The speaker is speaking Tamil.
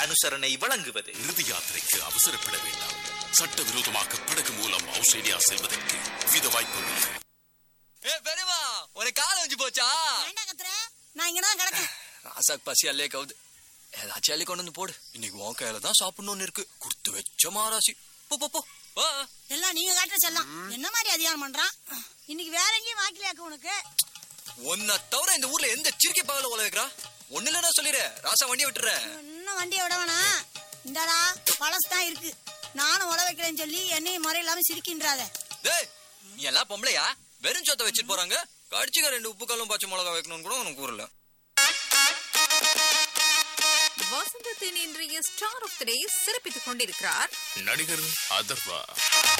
அனுசரணை வழங்குவது இறுதி யாத்திரைக்கு அவசரப்பட வேண்டாம் சட்டவிரோதமாக படகு மூலம் ஆஸ்திரேலியா செல்வதற்கு வித வாய்ப்புள்ளது ஏ பெரியமா உனக்கு கால வச்சு போச்சா ஏன்டா கத்துற நான் இங்கதான் கிடக்கேன் ராசாக்கு பசி அல்லே கவுது ஏதாச்சும் அள்ளி கொண்டு வந்து போடு இன்னைக்கு உன் கையில தான் சாப்பிடணும்னு இருக்கு கொடுத்து வச்ச மாராசி போ போ போ வா எல்லாம் நீங்க காட்டுற செல்லம் என்ன மாதிரி அதிகாரம் பண்றான் இன்னைக்கு வேற எங்கேயும் வாக்கிலையாக்க உனக்கு உன்னை தவிர இந்த ஊர்ல எந்த சிரிக்கை பகல உல வைக்கிறா ஒண்ணு இல்லைன்னா சொல்லிடு ராசா வண்டியை விட்டுறேன் இன்னும் வண்டியை விட வேணாம் இந்தாடா பழசு தான் இருக்கு நானும் உழ வைக்கிறேன்னு சொல்லி என்னையும் முறை இல்லாம சிரிக்கின்றாத டேய் நீ எல்லாம் பொம்பளையா வெறும் சொத்தை வச்சுட்டு போறாங்க கடிச்சுக்க ரெண்டு உப்பு கல்லும் பச்சை மிளகா வைக்கணும்னு கூட உனக்கு கூறல வசந்தத்தின் இன்றைய ஸ்டார் ஆஃப் த டே சிறப்பித்துக் கொண்டிருக்கிறார் நடிகர் அதர்வா